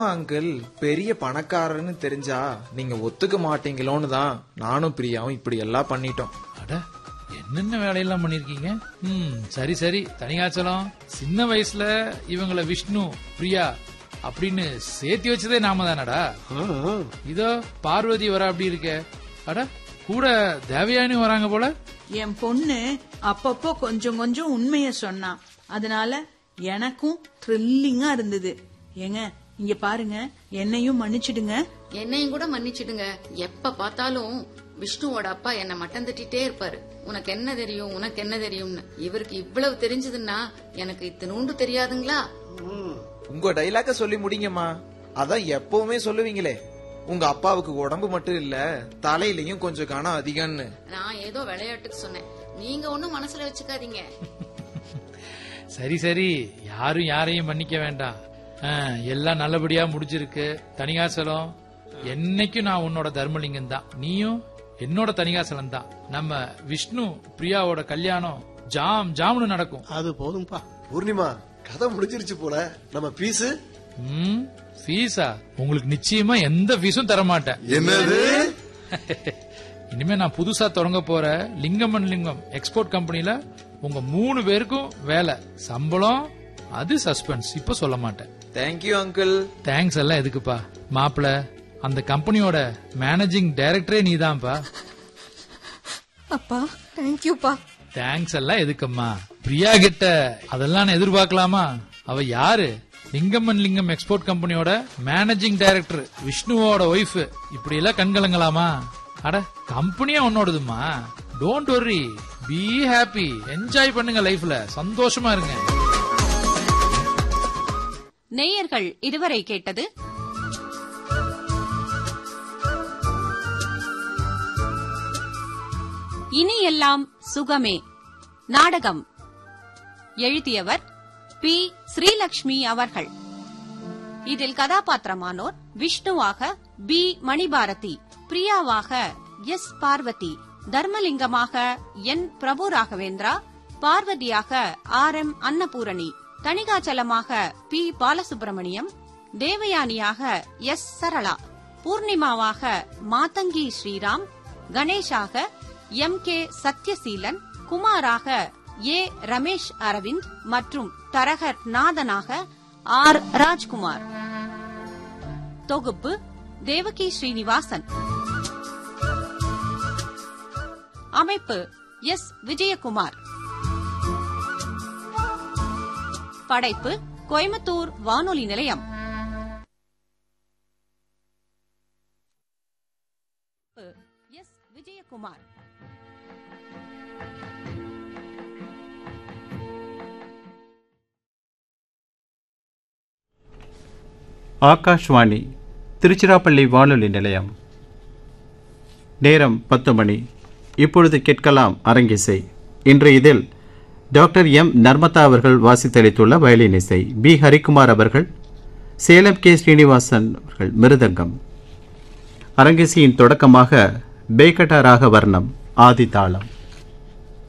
uncle பெரிய பணக்காரன்னு தெரிஞ்சா நீங்க ஒத்துக்க மாட்டீங்களோன்னு தான் நானும் பிரியாவும் இப்படி எல்லாம் பண்ணிட்டோம் அட என்னென்ன வேலையெல்லாம் பண்ணிருக்கீங்க ம் சரி சரி தனிகாச்சலம் சின்ன வயசுல இவங்கள விஷ்ணு பிரியா அப்படின்னு சேர்த்தி வச்சதே நாம தானடா இதோ பார்வதி வர அப்படி இருக்க அட கூட தேவயானி வராங்க போல என் பொண்ணு அப்பப்போ கொஞ்சம் கொஞ்சம் உண்மைய சொன்னா அதனால எனக்கும் த்ரில்லிங்கா இருந்தது ஏங்க இங்க பாருங்க என்னையும் மன்னிச்சிடுங்க என்னையும் கூட மன்னிச்சிடுங்க எப்ப பார்த்தாலும் விஷ்ணுவோட அப்பா என்ன மட்டம் தட்டிட்டே இருப்பாரு உனக்கு என்ன தெரியும் உனக்கு என்ன தெரியும்னு இவருக்கு இவ்வளவு தெரிஞ்சதுன்னா எனக்கு இத்தனூண்டு தெரியாதுங்களா உங்க டைலாக்க சொல்லி முடிங்கம்மா அதான் எப்பவுமே சொல்லுவீங்களே உங்க அப்பாவுக்கு உடம்பு மட்டும் இல்ல தலையிலயும் கொஞ்சம் கனம் அதிகம்னு நான் ஏதோ விளையாட்டுக்கு சொன்னேன் நீங்க ஒண்ணும் மனசுல வச்சுக்காதீங்க சரி சரி யாரும் யாரையும் மன்னிக்க வேண்டாம் ஆ, எல்லாம் நல்லபடியா முடிஞ்சிருக்கு தனிகாசலம் என்னைக்கும் நான் உன்னோட தர்மலிங்கம் தான் நீயும் என்னோட தனிகாசலம் தான் நம்ம விஷ்ணு பிரியாவோட கல்யாணம் ஜாம் ஜாம்னு நடக்கும் அது போதும்பா பூர்ணிமா கதை முடிஞ்சிருச்சு போல நம்ம பீஸு ம் ஃபீஸா உங்களுக்கு நிச்சயமா எந்த ஃபீஸும் தர மாட்டேன் என்னது இனிமே நான் புதுசா தொடங்க போற லிங்கம் அண்ட் லிங்கம் எக்ஸ்போர்ட் கம்பெனில உங்க மூணு பேருக்கும் வேலை சம்பளம் அது சஸ்பென்ஸ் இப்ப சொல்ல மாட்டேன் தேங்க்யூ அங்கிள் தேங்க்ஸ் எல்லாம் எதுக்குப்பா மாப்பிள அந்த கம்பெனியோட மேனேஜிங் டைரக்டரே நீதான்ப்பா அப்பா தேங்க்யூப்பா தேங்க்ஸ் எல்லாம் எதுக்கம்மா பிரியா கிட்ட அதெல்லாம் நான் எதிர்பார்க்கலாமா அவ யாரு லிங்கம் அண்ட் லிங்கம் எக்ஸ்போர்ட் கம்பெனியோட மேனேஜிங் டைரக்டர் விஷ்ணுவோட ஒய்ஃப் இப்படி எல்லாம் கண்கலங்கலாமா அட கம்பெனியா உன்னோடதுமா don't worry be happy enjoy பண்ணுங்க லைஃப்ல சந்தோஷமா இருங்க நேயர்கள் இதுவரை கேட்டது இனி எல்லாம் சுகமே நாடகம் எழுதியவர் பி ஸ்ரீலக்ஷ்மி அவர்கள் இதில் கதாபாத்திரமானோர் விஷ்ணுவாக பி மணிபாரதி பிரியாவாக எஸ் பார்வதி தர்மலிங்கமாக என் பிரபு ராகவேந்திரா பார்வதியாக ஆர் எம் அன்னபூரணி தணிகாச்சலமாக பி பாலசுப்ரமணியம் தேவயானியாக எஸ் சரளா பூர்ணிமாவாக மாதங்கி ஸ்ரீராம் கணேஷாக எம் கே சத்யசீலன் குமாராக ஏ ரமேஷ் அரவிந்த் மற்றும் தரகர் நாதனாக ஆர் ராஜ்குமார் தொகுப்பு தேவகி ஸ்ரீனிவாசன் அமைப்பு எஸ் விஜயகுமார் படைப்பு கோயம்புத்தூர் வானொலி நிலையம் எஸ் விஜயகுமார் ஆகாஷ்வாணி திருச்சிராப்பள்ளி வானொலி நிலையம் நேரம் பத்து மணி இப்பொழுது கேட்கலாம் அரங்கிசை இன்று இதில் டாக்டர் எம் நர்மதா அவர்கள் வாசித்தளித்துள்ள வயலின் இசை பி ஹரிக்குமார் அவர்கள் சேலம் கே ஸ்ரீனிவாசன் அவர்கள் மிருதங்கம் அரங்கிசையின் தொடக்கமாக பேகட்டா ராக வர்ணம் ஆதி தாளம்